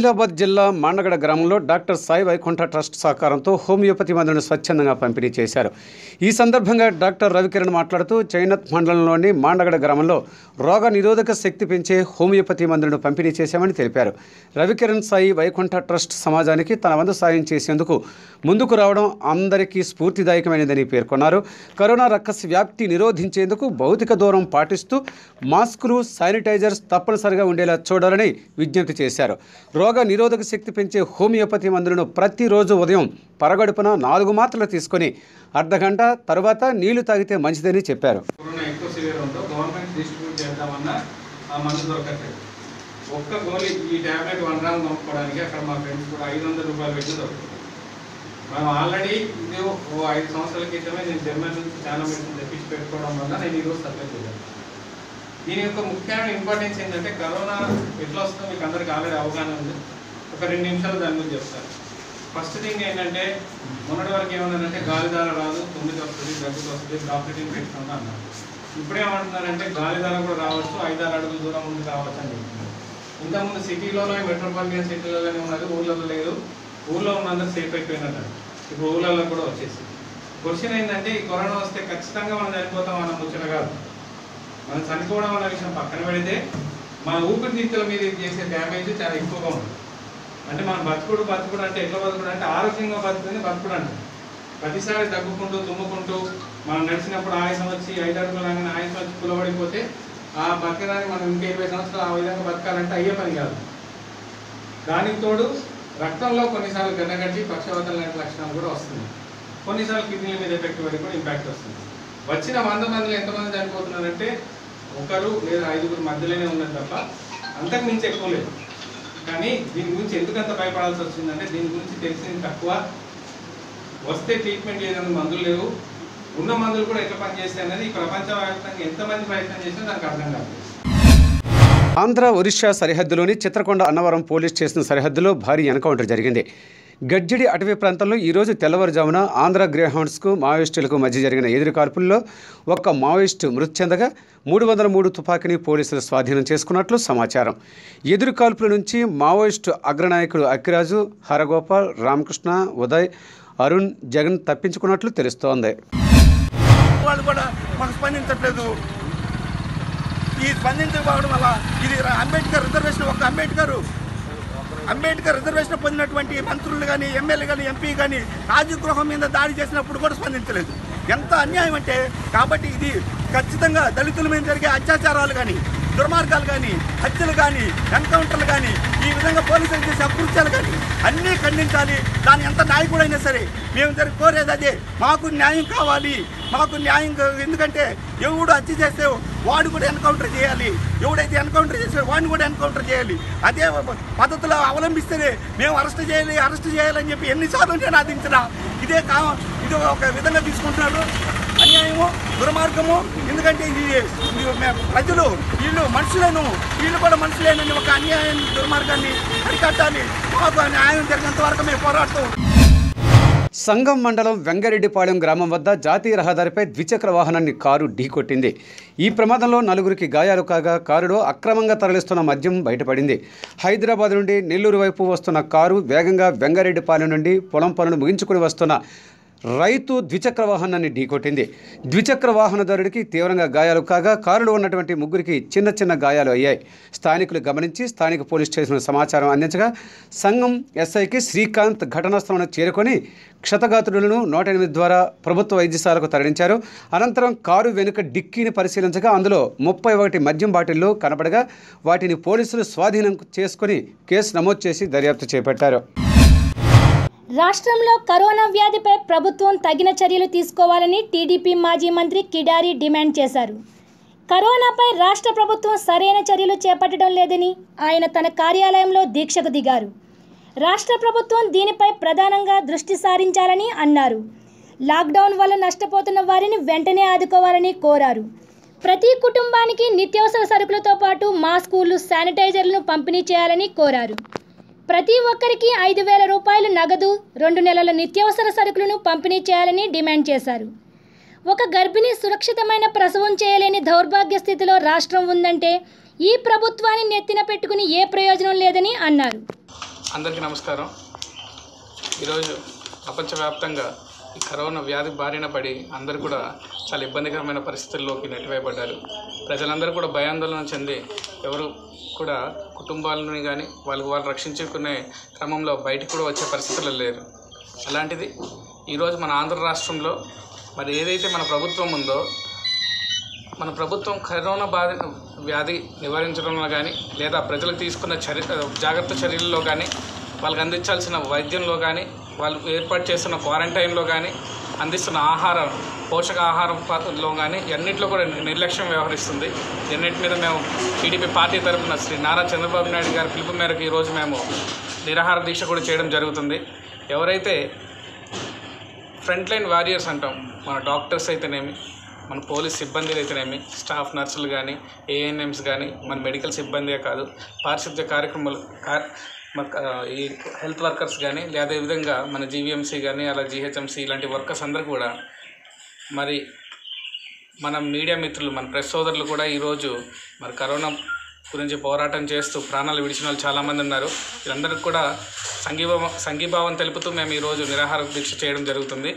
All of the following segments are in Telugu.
ఆదిలాబాద్ జిల్లా మాండగడ గ్రామంలో డాక్టర్ సాయి వైకుంఠ ట్రస్ట్ సహకారంతో హోమియోపతి మందులను స్వచ్ఛందంగా పంపిణీ చేశారు ఈ సందర్భంగా డాక్టర్ రవికిరణ్ మాట్లాడుతూ చైనత్ మండలంలోని మాండగడ గ్రామంలో రోగ నిరోధక శక్తి పెంచే హోమియోపతి మందులను పంపిణీ చేశామని తెలిపారు రవికిరణ్ సాయి వైకుంఠ ట్రస్ట్ సమాజానికి తన వంతు సాయం చేసేందుకు ముందుకు రావడం అందరికీ స్ఫూర్తిదాయకమైనదని పేర్కొన్నారు కరోనా రక్కస్ వ్యాప్తి నిరోధించేందుకు భౌతిక దూరం పాటిస్తూ మాస్కులు శానిటైజర్స్ తప్పనిసరిగా ఉండేలా చూడాలని విజ్ఞప్తి చేశారు రోగ నిరోధక శక్తి పెంచే హోమియోపతి మందులను ప్రతిరోజు ఉదయం పరగడుపున నాలుగు మాత్రలు తీసుకొని అర్ధగంట తరువాత నీళ్లు తాగితే మంచిదని చెప్పారు కరోనా ఎక్కువ సివియర్ ఉందో గవర్నమెంట్ డిస్ట్రిబ్యూట్ చేద్దామన్నా ఆ మందు దొరకట్లేదు ఒక్క గోళీ ఈ ట్యాబ్లెట్ వన్ గ్రామ్ కొనుక్కోవడానికి అక్కడ మా ఫ్రెండ్స్ కూడా ఐదు వందల రూపాయలు పెట్టి దొరుకుతుంది మనం ఆల్రెడీ ఇది ఓ ఐదు సంవత్సరాల క్రితమే నేను జర్మన్ నుంచి చాలా మెడిసిన్ తెప్పించి పెట్టుకోవడం వల్ల నేను ఈరోజు సప్లై చేశాను దీని యొక్క ముఖ్యమైన ఇంపార్టెన్స్ ఏంటంటే కరోనా ఎట్లా వస్తుందో మీకు అందరికీ ఆల్రెడీ అవగాహన ఉంది ఒక రెండు నిమిషాలు దాని గురించి చెప్తాను ఫస్ట్ థింగ్ ఏంటంటే మొన్నటి వరకు ఏమన్నారంటే గాలిదార రాదు తొమ్మిది వస్తుంది దగ్గుతో వస్తుంది డాక్టర్ పెట్టుకుంటా అన్నారు ఇప్పుడేమంటున్నారంటే గాలిదార కూడా రావచ్చు ఐదారు అడుగుల దూరం నుండి రావచ్చు అని చెప్తున్నారు ఇంతకుముందు సిటీలోనే మెట్రోపాలిటన్ సిటీలోనే ఉన్నది ఊళ్ళలో లేదు ఊళ్ళో ఉన్నందరూ సేఫ్ అయిపోయినట్టు ఇప్పుడు ఊళ్ళలో కూడా వచ్చేసి క్వశ్చన్ ఏంటంటే ఈ కరోనా వస్తే ఖచ్చితంగా మనం చనిపోతాం అన్న ముచ్చట కాదు మనం చనిపోవడం అన్న విషయం పక్కన పెడితే మన ఊపిరితిత్తుల మీద ఇది చేసే డ్యామేజ్ చాలా ఎక్కువగా ఉంది అంటే మనం బతుకుడు బతుకుడు అంటే ఎట్లా బతుకుడు అంటే ఆరోగ్యంగా బతుకుని బతుకుడు అంటే ప్రతిసారి దగ్గుకుంటూ తుమ్ముకుంటూ మనం నడిచినప్పుడు ఆయుసం వచ్చి ఐదు అడుగులు లాగానే ఆయుసం వచ్చి కులబడిపోతే ఆ బతకడానికి మనం ఇంకా ఇరవై సంవత్సరాలు ఆ విధంగా బతకాలంటే అయ్యే పని కాదు దానికి తోడు రక్తంలో కొన్నిసార్లు గడ్డగట్టి పక్షవాతం లాంటి లక్షణాలు కూడా వస్తుంది కొన్నిసార్లు కిడ్నీల మీద ఎఫెక్ట్ పడి కూడా ఇంపాక్ట్ వస్తుంది వచ్చిన వంద మందిలో ఎంతమంది చనిపోతున్నారంటే ఒకరు లేదా ఐదుగురు మధ్యలోనే ఉన్నది తప్ప అంతకు మించి ఎక్కువ లేదు కానీ దీని గురించి ఎందుకంత భయపడాల్సి వచ్చిందంటే దీని గురించి తెలిసింది తక్కువ వస్తే ట్రీట్మెంట్ చేయడానికి మందులు లేవు ఉన్న మందులు కూడా ఎట్లా పనిచేస్తాయి అనేది ఈ ప్రపంచవ్యాప్తంగా ఎంతమంది ప్రయత్నం చేసినా దానికి అర్థం కాదు ఆంధ్ర ఒరిస్సా సరిహద్దులోని చిత్రకొండ అన్నవరం పోలీస్ స్టేషన్ సరిహద్దులో భారీ ఎన్కౌంటర్ జరిగింది గడ్జిడి అటవీ ప్రాంతంలో ఈరోజు తెల్లవారుజామున ఆంధ్ర గ్రేహౌండ్స్కు మావోయిస్టులకు మధ్య జరిగిన ఎదురు కాల్పుల్లో ఒక్క మావోయిస్టు మృతి చెందగా మూడు వందల మూడు తుపాకీని పోలీసులు స్వాధీనం చేసుకున్నట్లు సమాచారం ఎదురు కాల్పుల నుంచి మావోయిస్టు అగ్రనాయకుడు అక్కిరాజు హరగోపాల్ రామకృష్ణ ఉదయ్ అరుణ్ జగన్ తప్పించుకున్నట్లు తెలుస్తోంది వాళ్ళు కూడా మాకు స్పందించట్లేదు ఈ స్పందించకపోవడం వల్ల ఇది రా- అంబేద్కర్ రిజర్వేషన్ ఒక అంబేద్కర్ అంబేద్కర్ రిజర్వేషన్ పొందినటువంటి మంత్రులు కానీ ఎమ్మెల్యే కానీ ఎంపీ కానీ రాజగృహం మీద దాడి చేసినప్పుడు కూడా స్పందించలేదు ఎంత అన్యాయం అంటే కాబట్టి ఇది ఖచ్చితంగా దళితుల మీద జరిగే అత్యాచారాలు కానీ దుర్మార్గాలు కానీ హత్యలు కానీ ఎన్కౌంటర్లు కానీ ఈ విధంగా పోలీసులు చేసే అకృత్యాలు కానీ అన్నీ ఖండించాలి దాని ఎంత నాయకుడైనా సరే మేము జరిగి కోరేది అదే మాకు న్యాయం కావాలి మాకు న్యాయం కా- ఎందుకంటే ఎవడు హత్య చేస్తే వాడు కూడా ఎన్కౌంటర్ చేయాలి ఎవడైతే ఎన్కౌంటర్ చేస్తే వాడిని కూడా ఎన్కౌంటర్ చేయాలి అదే పద్ధతిలో అవలంబిస్తేనే మేము అరెస్ట్ చేయాలి అరెస్ట్ చేయాలని చెప్పి ఎన్నిసార్లు నేను ఆదించినా ఇదే కా ఇది ఒక విధంగా తీసుకుంటున్నారు అన్యాయము దుర్మార్గము ఎందుకంటే ఇది ఇది మే- ప్రజలు వీళ్ళు మనుషులను వీళ్ళు కూడా మనుషులేనని ఒక అన్యాయం దుర్మార్గాన్ని అరికట్టాలి మాకు న్యాయం జరిగినంత వరకు మేము పోరాడుతూ సంగం మండలం వెంగారెడ్డిపాళెం గ్రామం వద్ద జాతీయ రహదారిపై ద్విచక్ర వాహనాన్ని కారు ఢీకొట్టింది ఈ ప్రమాదంలో నలుగురికి గాయాలు కాగా కారులో అక్రమంగా తరలిస్తున్న మద్యం బయటపడింది హైదరాబాద్ నుండి నెల్లూరు వైపు వస్తున్న కారు వేగంగా వెంగారెడ్డిపాలెం నుండి పొలం పనులు ముగించుకుని వస్తున్న రైతు ద్విచక్ర వాహనాన్ని ఢీకొట్టింది ద్విచక్ర వాహనదారుడికి తీవ్రంగా గాయాలు కాగా కారులో ఉన్నటువంటి ముగ్గురికి చిన్న చిన్న గాయాలు అయ్యాయి స్థానికులు గమనించి స్థానిక పోలీస్ స్టేషన్ సమాచారం అందించగా సంఘం ఎస్ఐకి శ్రీకాంత్ ఘటనా స్థలంలో చేరుకొని క్షతగాత్రులను నూట ఎనిమిది ద్వారా ప్రభుత్వ వైద్యశాలకు తరలించారు అనంతరం కారు వెనుక డిక్కీని పరిశీలించగా అందులో ముప్పై ఒకటి మద్యం బాటిళ్లు కనపడగా వాటిని పోలీసులు స్వాధీనం చేసుకుని కేసు నమోదు చేసి దర్యాప్తు చేపట్టారు రాష్ట్రంలో కరోనా వ్యాధిపై ప్రభుత్వం తగిన చర్యలు తీసుకోవాలని టీడీపీ మాజీ మంత్రి కిడారి డిమాండ్ చేశారు కరోనాపై రాష్ట్ర ప్రభుత్వం సరైన చర్యలు చేపట్టడం లేదని ఆయన తన కార్యాలయంలో దీక్షకు దిగారు రాష్ట్ర ప్రభుత్వం దీనిపై ప్రధానంగా దృష్టి సారించాలని అన్నారు లాక్డౌన్ వల్ల నష్టపోతున్న వారిని వెంటనే ఆదుకోవాలని కోరారు ప్రతి కుటుంబానికి నిత్యావసర సరుకులతో పాటు మాస్కులు శానిటైజర్లను పంపిణీ చేయాలని కోరారు ప్రతి ఒక్కరికి ఐదు వేల రూపాయలు నగదు రెండు నెలల నిత్యావసర సరుకులను పంపిణీ చేయాలని డిమాండ్ చేశారు ఒక గర్భిణి సురక్షితమైన ప్రసవం చేయలేని దౌర్భాగ్య స్థితిలో రాష్ట్రం ఉందంటే ఈ ప్రభుత్వాన్ని నెత్తిన పెట్టుకుని ఏ ప్రయోజనం లేదని అన్నారు అందరికీ నమస్కారం ఈరోజు ప్రపంచవ్యాప్తంగా ఈ కరోనా వ్యాధి బారిన పడి అందరూ కూడా చాలా ఇబ్బందికరమైన పరిస్థితుల్లోకి నెట్టివేయబడ్డారు ప్రజలందరూ కూడా భయాందోళన చెంది ఎవరు కూడా కుటుంబాలను కానీ వాళ్ళకి వాళ్ళు రక్షించుకునే క్రమంలో బయటికి కూడా వచ్చే పరిస్థితులు లేరు అలాంటిది ఈరోజు మన ఆంధ్ర రాష్ట్రంలో మరి ఏదైతే మన ప్రభుత్వం ఉందో మన ప్రభుత్వం కరోనా బాధ వ్యాధి నివారించడంలో కానీ లేదా ప్రజలకు తీసుకున్న చర్య జాగ్రత్త చర్యల్లో కానీ వాళ్ళకి అందించాల్సిన వైద్యంలో కానీ వాళ్ళు ఏర్పాటు చేస్తున్న క్వారంటైన్లో కానీ అందిస్తున్న ఆహారం పోషకాహారం పద్ధతిలో కానీ అన్నింటిలో కూడా నిర్లక్ష్యం వ్యవహరిస్తుంది ఎన్నింటి మీద మేము టీడీపీ పార్టీ తరఫున శ్రీ నారా చంద్రబాబు నాయుడు గారి పిలుపు మేరకు ఈరోజు మేము నిరాహార దీక్ష కూడా చేయడం జరుగుతుంది ఎవరైతే ఫ్రంట్ లైన్ వారియర్స్ అంటాం మన డాక్టర్స్ అయితేనేమి మన పోలీస్ సిబ్బంది అయితేనేమి స్టాఫ్ నర్సులు కానీ ఏఎన్ఎంస్ కానీ మన మెడికల్ సిబ్బందే కాదు పారిశుద్ధ్య కార్యక్రమాలు కార్ మన ఆ, ఈ హెల్త్ వర్కర్స్ కానీ లేదా అదే విధంగా మన జీవీఎంసీ కానీ అలా జీహెచ్ఎంసీ ఇలాంటి వర్కర్స్ అందరూ కూడా మరి మన మీడియా మిత్రులు మన ప్రెస్ సోదరులు కూడా ఈరోజు మరి కరోనా గురించి పోరాటం చేస్తూ ప్రాణాలు విడిచిన వాళ్ళు చాలామంది ఉన్నారు వీళ్ళందరికీ కూడా సంఘీభావం సంఘీభావం తెలుపుతూ మేము ఈరోజు నిరాహార దీక్ష చేయడం జరుగుతుంది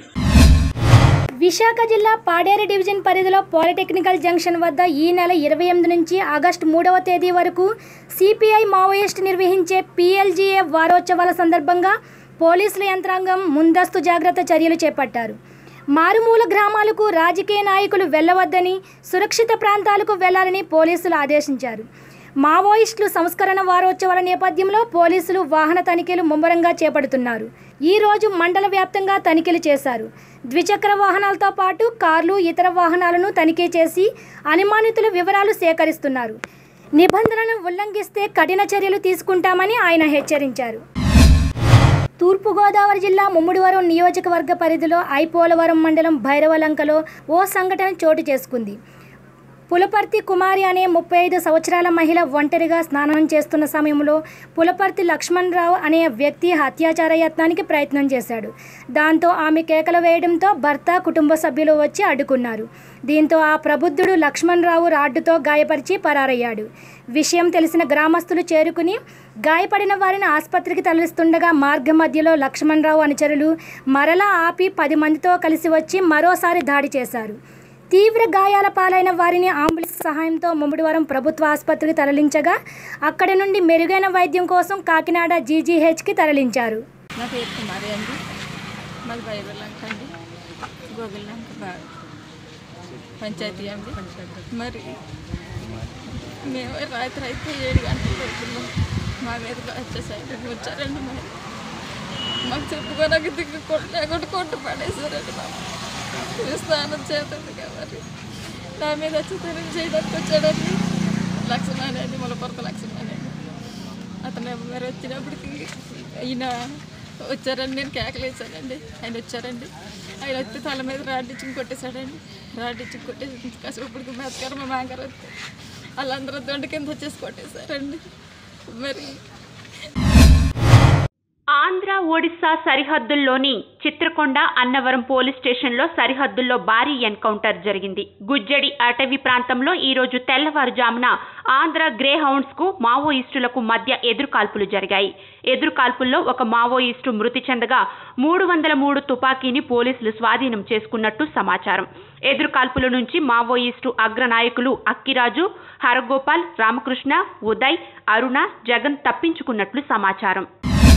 విశాఖ జిల్లా పాడేరు డివిజన్ పరిధిలో పాలిటెక్నికల్ జంక్షన్ వద్ద ఈ నెల ఇరవై ఎనిమిది నుంచి ఆగస్టు మూడవ తేదీ వరకు సిపిఐ మావోయిస్ట్ నిర్వహించే పిఎల్జీఏ వారోత్సవాల సందర్భంగా పోలీసుల యంత్రాంగం ముందస్తు జాగ్రత్త చర్యలు చేపట్టారు మారుమూల గ్రామాలకు రాజకీయ నాయకులు వెళ్ళవద్దని సురక్షిత ప్రాంతాలకు వెళ్లాలని పోలీసులు ఆదేశించారు మావోయిస్టులు సంస్కరణ వారోత్సవాల నేపథ్యంలో పోలీసులు వాహన తనిఖీలు ముమ్మరంగా చేపడుతున్నారు ఈ రోజు మండల వ్యాప్తంగా తనిఖీలు చేశారు ద్విచక్ర వాహనాలతో పాటు కార్లు ఇతర వాహనాలను తనిఖీ చేసి అనుమానితుల వివరాలు సేకరిస్తున్నారు నిబంధనలను ఉల్లంఘిస్తే కఠిన చర్యలు తీసుకుంటామని ఆయన హెచ్చరించారు తూర్పుగోదావరి జిల్లా ముమ్మిడివరం నియోజకవర్గ పరిధిలో ఐపోలవరం మండలం భైరవలంకలో ఓ సంఘటన చోటు చేసుకుంది పులపర్తి కుమారి అనే ముప్పై ఐదు సంవత్సరాల మహిళ ఒంటరిగా స్నానం చేస్తున్న సమయంలో పులపర్తి లక్ష్మణరావు అనే వ్యక్తి హత్యాచార యత్నానికి ప్రయత్నం చేశాడు దాంతో ఆమె కేకలు వేయడంతో భర్త కుటుంబ సభ్యులు వచ్చి అడ్డుకున్నారు దీంతో ఆ ప్రబుద్ధుడు లక్ష్మణరావు రాడ్డుతో గాయపరిచి పరారయ్యాడు విషయం తెలిసిన గ్రామస్తులు చేరుకుని గాయపడిన వారిని ఆసుపత్రికి తరలిస్తుండగా మార్గ మధ్యలో లక్ష్మణరావు అనుచరులు మరలా ఆపి పది మందితో కలిసి వచ్చి మరోసారి దాడి చేశారు తీవ్ర గాయాల పాలైన వారిని అంబులెన్స్ సహాయంతో ముమ్మిడివరం ప్రభుత్వ ఆసుపత్రికి తరలించగా అక్కడి నుండి మెరుగైన వైద్యం కోసం కాకినాడ జీజీహెచ్కి తరలించారు నా పేరు కుమారి అండి మాది బైబిల్లంక అండి గోగుల్లంక బా- పంచాయతీ అండి మరి మేము రాత్రి అయితే ఏడు గంటల లోపల మా మీద వచ్చేసరికి వచ్చారండి మరి మాకు చెప్పుకోడానికి దిక్కు కొట్టు లేకుండా కొట్టు పడేసారండి మాకు స్నానం చేతుంది కాబట్టి నా మీద వచ్చి తెలివి చేయడానికి వచ్చాడండి లక్ష్మణ అండి ములపొరత లక్ష్మణ అండి అతను మరి వచ్చినప్పటికి ఈయన వచ్చారండి నేను కేకలేసానండి ఆయన వచ్చారండి ఆయన వచ్చి తల మీద రాడ్డిచ్చి కొట్టేశాడండి రాడ్డిచ్చి కొట్టేసి కసపడికి మేతకారు మా మాంగారు వస్తే వాళ్ళందరూ దొండ కింద వచ్చేసి కొట్టేశారండి మరి ఆంధ్ర ఒడిశా సరిహద్దుల్లోని చిత్రకొండ అన్నవరం పోలీస్ స్టేషన్లో సరిహద్దుల్లో భారీ ఎన్కౌంటర్ జరిగింది గుజ్జడి అటవీ ప్రాంతంలో ఈరోజు తెల్లవారుజామున ఆంధ్ర గ్రే హౌండ్స్కు మావోయిస్టులకు మధ్య ఎదురుకాల్పులు జరిగాయి ఎదురుకాల్పుల్లో ఒక మావోయిస్టు మృతి చెందగా మూడు వందల మూడు తుపాకీని పోలీసులు స్వాధీనం చేసుకున్నట్టు సమాచారం ఎదురుకాల్పుల నుంచి మావోయిస్టు అగ్రనాయకులు అక్కిరాజు హరగోపాల్ రామకృష్ణ ఉదయ్ అరుణ జగన్ తప్పించుకున్నట్లు సమాచారం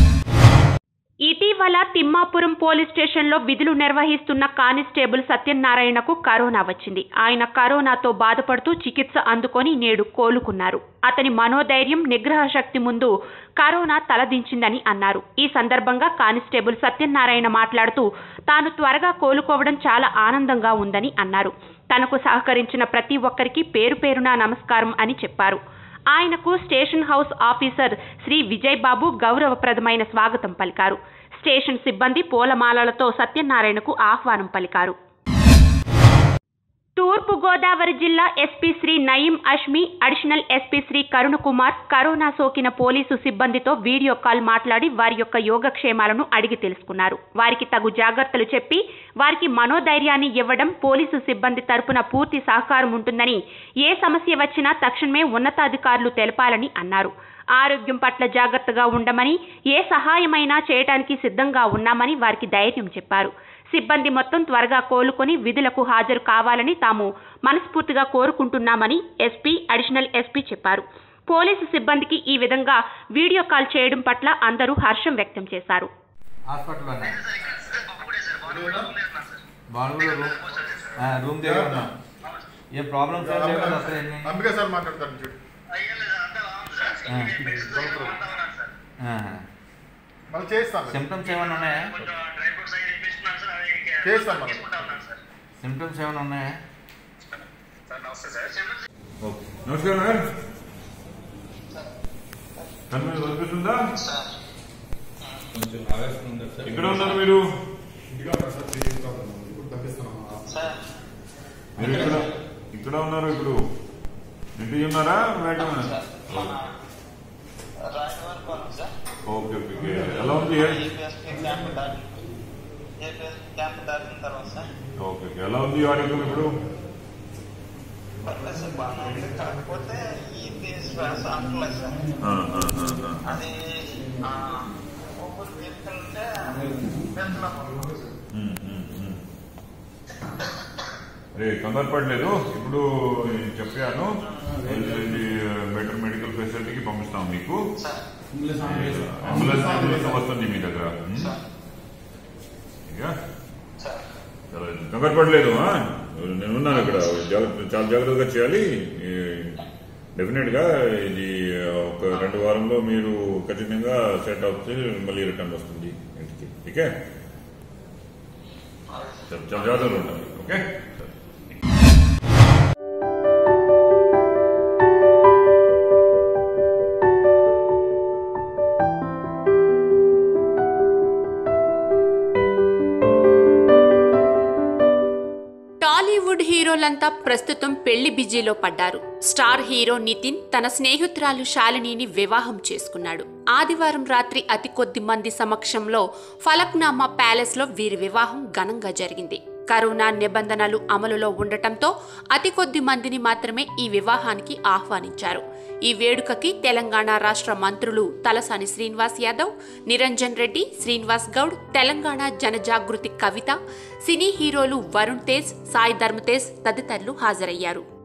ఇటీవల తిమ్మాపురం పోలీస్ స్టేషన్లో విధులు నిర్వహిస్తున్న కానిస్టేబుల్ సత్యనారాయణకు కరోనా వచ్చింది ఆయన కరోనాతో బాధపడుతూ చికిత్స అందుకొని నేడు కోలుకున్నారు అతని మనోధైర్యం నిగ్రహ శక్తి ముందు కరోనా తలదించిందని అన్నారు ఈ సందర్భంగా కానిస్టేబుల్ సత్యనారాయణ మాట్లాడుతూ తాను త్వరగా కోలుకోవడం చాలా ఆనందంగా ఉందని అన్నారు తనకు సహకరించిన ప్రతి ఒక్కరికి పేరు పేరున నమస్కారం అని చెప్పారు ఆయనకు station house officer Shri Vijay Babu గౌరవప్రదమైన స్వాగతం పలికారు స్టేషన్ సిబ్బంది పూలమాలలతో సత్యనారాయణకు ఆహ్వానం పలికారు తూర్పు గోదావరి జిల్లా SP Shri Nayeem Ashmi additional SP Shri Karunakumar corona సోకిన పోలీసు సిబ్బందితో వీడియో కాల్ మాట్లాడి వారి యొక్క యోగక్షేమాలను అడిగి తెలుసుకున్నారు వారికి తగు జాగ్రత్తలు చెప్పి వారికి మనోధైర్యాన్ని ఇవ్వడం పోలీసు సిబ్బంది తరపున పూర్తి సహకారం ఉంటుందని ఏ సమస్య వచ్చినా తక్షణమే ఉన్నతాధికారులు తెలపాలని అన్నారు ఆరోగ్యం పట్ల జాగ్రత్తగా ఉండమని ఏ సహాయమైనా చేయటానికి సిద్ధంగా ఉన్నామని వారికి ధైర్యం చెప్పారు సిబ్బంది మొత్తం త్వరగా కోలుకొని విధులకు హాజరు కావాలని తాము మనస్ఫూర్తిగా కోరుకుంటున్నామని ఎస్పీ అడిషనల్ ఎస్పీ చెప్పారు పోలీసు సిబ్బందికి ఈ విధంగా వీడియో కాల్ చేయడం పట్ల అందరూ హర్షం వ్యక్తం చేశారు హాస్పిటల్ ఉన్నా బాణుగులో రూమ్ ఆ, రూమ్ దగ్గర ఉన్నా ఏ ప్రాబ్లమ్స్ ఏం లేవు కదా అసలు ఎన్ని అంబికా సార్ మాట్లాడతాను చూడు మళ్ళీ చేస్తాను సిమ్టమ్స్ ఏమైనా ఉన్నాయా చేస్తాను మళ్ళీ సిమ్టమ్స్ ఏమైనా ఉన్నాయా ఓకే నమస్కారం మేడం కన్ను కనిపిస్తుందా ఎక్కడ ఉన్నారు మీరు మీరు ఇక్కడ ఇక్కడ ఉన్నారు ఇప్పుడు ఇంటికి ఉన్నారా బయట ఉన్నారా ఓకే ఓకే ఓకే. ఎలా ఉంది ఓకే ఓకే ఎలా ఉంది ఆరోగ్యం ఇప్పుడు ఆ, ఆ, ఆ, ఆ. ఉమ్, ఉమ్, ఉమ్. అరే కంగారు పడలేదు ఇప్పుడు నేను చెప్పాను ఇది బెటర్ మెడికల్ ఫెసిలిటీకి పంపిస్తాం మీకు అంబులెన్స్ అంబులెన్స్ వస్తుంది మీ దగ్గర ఉమ్. ఇక? చాలా కంగారు పడలేదు ఆ? నేను ఉన్నాను ఇక్కడ జాగ్రత్త చాలా జాగ్రత్తగా చేయాలి డెఫినెట్ గా ఇది ఒక రెండు వారంలో మీరు ఖచ్చితంగా సెట్ అవుతే మళ్ళీ రిటర్న్ వస్తుంది ఇంటికి ఓకే చాలా చాలా జాగ్రత్తగా ఉండాలి ఓకే టాలీవుడ్ హీరోలంతా ప్రస్తుతం పెళ్లి బిజీలో పడ్డారు స్టార్ హీరో నితిన్ తన స్నేహితురాలు శాలినిని వివాహం చేసుకున్నాడు ఆదివారం రాత్రి అతి కొద్ది మంది సమక్షంలో ఫలక్నామా ప్యాలెస్లో వీరి వివాహం ఘనంగా జరిగింది కరోనా నిబంధనలు అమలులో ఉండటంతో అతి కొద్ది మందిని మాత్రమే ఈ వివాహానికి ఆహ్వానించారు ఈ వేడుకకి తెలంగాణ రాష్ట్ర మంత్రులు తలసాని శ్రీనివాస్ యాదవ్ నిరంజన్ రెడ్డి శ్రీనివాస్ గౌడ్ తెలంగాణ జనజాగృతి కవిత సినీ హీరోలు వరుణ్ తేజ్ సాయి ధర్మతేజ్ తదితరులు హాజరయ్యారు